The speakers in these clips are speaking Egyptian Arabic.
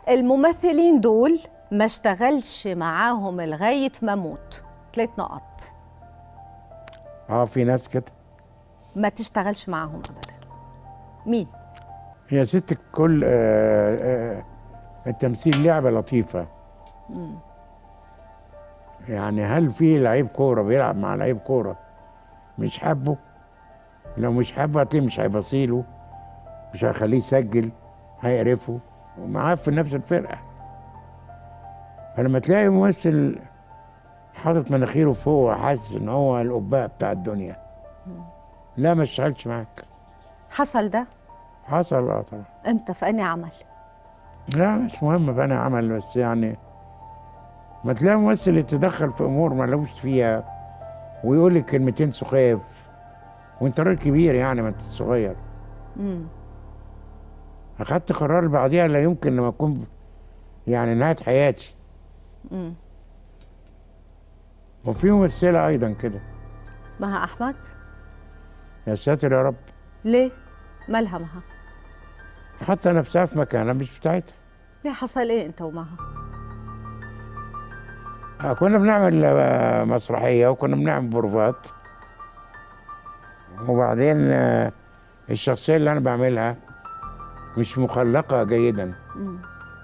الممثلين دول ما اشتغلش معاهم لغايه ما موت ثلاث نقط اه في ناس كده ما تشتغلش معاهم ابدا مين هي ست الكل آه آه التمثيل لعبه لطيفه يعني هل في لعيب كوره بيلعب مع لعيب كوره مش حابه لو مش حابه هتلاقيه مش هيبصيله مش هيخليه يسجل هيقرفه ومعاه في نفس الفرقه فلما تلاقي ممثل حاطط مناخيره فوق وحاسس ان هو القباء بتاع الدنيا لا ما اشتغلش معاك حصل ده حصل اه طبعا امتى في اني عمل لا مش مهم بقى عمل بس يعني ما تلاقي ممثل يتدخل في امور ما لهوش فيها ويقول لك كلمتين سخاف وانت راجل كبير يعني ما انت صغير امم اخدت قرار بعديها لا يمكن لما اكون يعني نهايه حياتي امم وفي ممثله ايضا كده مها احمد يا ساتر يا رب ليه مالها مها حتى نفسها في مكانها مش بتاعتها ليه حصل ايه انت ومها آه، كنا بنعمل آه، مسرحيه وكنا بنعمل بروفات وبعدين آه، الشخصيه اللي انا بعملها مش مخلقه جيدا امم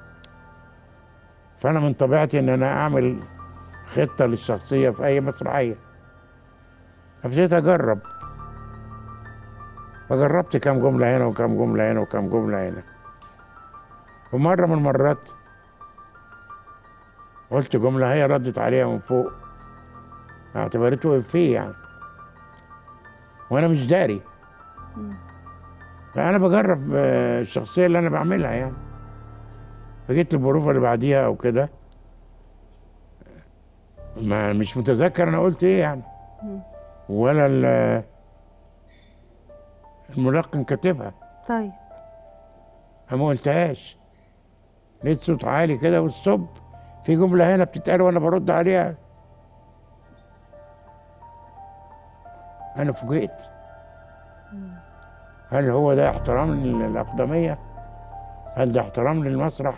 فانا من طبيعتي ان انا اعمل خطه للشخصيه في اي مسرحيه فابتديت اجرب فجربت كام جمله هنا وكام جمله هنا وكام جمله هنا ومره من المرات قلت جمله هي ردت عليها من فوق اعتبرته افيه يعني وانا مش داري فانا بجرب آه، الشخصيه اللي انا بعملها يعني فجيت البروفه اللي بعديها او كده ما مش متذكر انا قلت ايه يعني ولا ال- الملقن كاتبها طيب فما قلتهاش لقيت صوت عالي كده والصب في جمله هنا بتتقال وانا برد عليها انا فوجئت هل هو ده احترام للاقدميه هل ده احترام للمسرح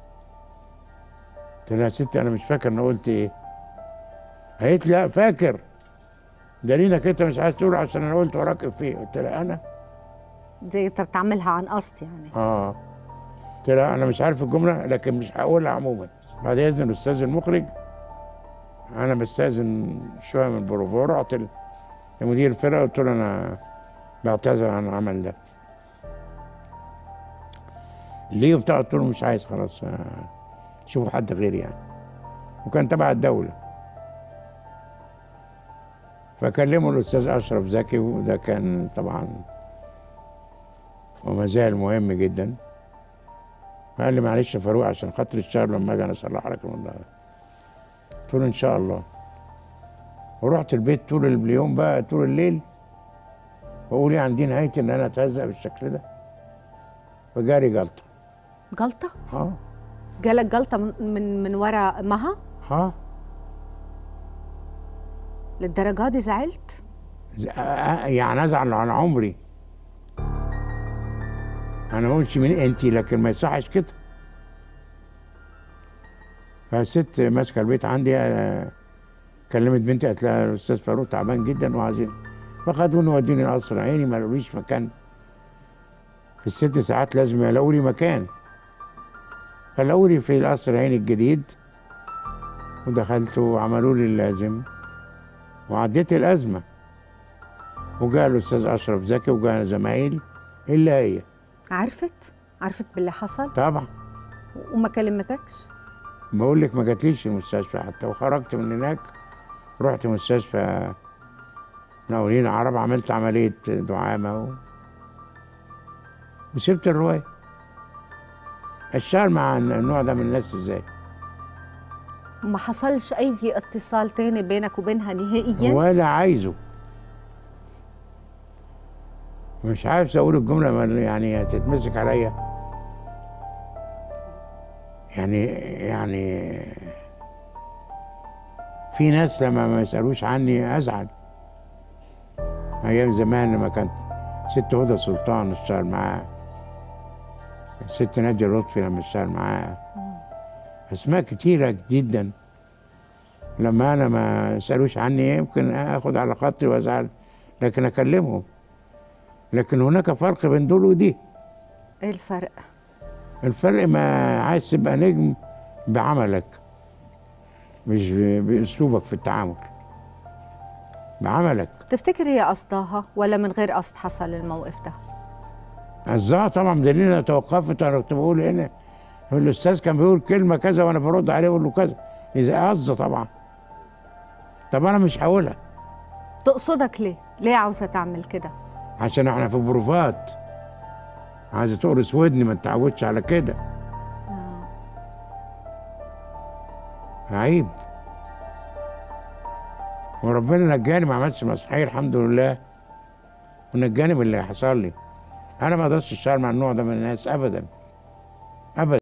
قلت لها يا ستي انا مش فاكر انا قلت ايه قالت لي لا فاكر دليلك انت مش عايز تقول عشان انا قلت وراك فيه قلت لها انا دي انت بتعملها عن قصد يعني اه قلت لها انا مش عارف الجمله لكن مش هقولها عموما بعد اذن الاستاذ المخرج انا بستاذن شويه من البروفور رحت ل- لمدير الفرقه قلت له انا بعتذر عن العمل ده ليه وبتاع قلت له مش عايز خلاص آه، شوفوا حد غيري يعني وكان تبع الدوله فكلمه الاستاذ اشرف زكي وده كان طبعا وما زال مهم جدا فقال لي معلش يا فاروق عشان خاطر الشهر لما اجي انا اصلح لك الموضوع ده قلت له ان شاء الله ورحت البيت طول اليوم بقى طول الليل واقول ايه عندي نهايتي ان انا اتهزق بالشكل ده فجاري جلطه جلطه ها جالك جلطه من من, من ورا مها ها للدرجه دي زعلت ز- آه، آه، يعني ازعل عن عمري انا ما قلتش من انتي لكن ما يصحش كده فالست ماسكه البيت عندي آه، كلمت بنتي قالت لها الاستاذ فاروق تعبان جدا وعايزين فخدوني ودوني القصر عيني ما لقوليش مكان في الست ساعات لازم يلاقوا لي مكان فلاقوا لي في القصر عيني الجديد ودخلت وعملوا لي اللازم وعديت الازمه وجاء الاستاذ اشرف زكي وجاء زمايل الا هي عرفت عرفت باللي حصل طبعا وما كلمتكش بقول لك ما جاتليش المستشفى حتى وخرجت من هناك رحت مستشفى مقاولين عرب عملت عملية دعامة و... وسبت الرواية اشتغل مع النوع ده من الناس ازاي ما حصلش اي اتصال تاني بينك وبينها نهائيا ولا عايزه مش عارف اقول الجملة ما يعني هتتمسك عليا يعني يعني في ناس لما ما يسألوش عني أزعل أيام زمان لما كانت ست هدى سلطان اشتغل معاها ست نادية لطفي لما اشتغل معاها اسماء كتيره جدا لما انا ما يسالوش عني يمكن اخد على خاطري وازعل لكن اكلمهم لكن هناك فرق بين دول ودي ايه الفرق الفرق ما عايز تبقى نجم بعملك مش ب- باسلوبك في التعامل بعملك تفتكر هي قصدها ولا من غير قصد حصل الموقف ده قصدها طبعا بدليل انا توقفت انا كنت بقول هنا الاستاذ كان بيقول كلمه كذا وانا برد عليه اقول له كذا اذا قصد طبعا طب انا مش هقولها تقصدك ليه ليه عاوزه تعمل كده عشان احنا في بروفات عايزه تقرص ودني ما تتعودش على كده عيب وربنا نجاني ما عملتش مسرحيه الحمد لله ونجاني من اللي حصل لي انا ما اقدرش اشتغل مع النوع ده من الناس ابدا ابدا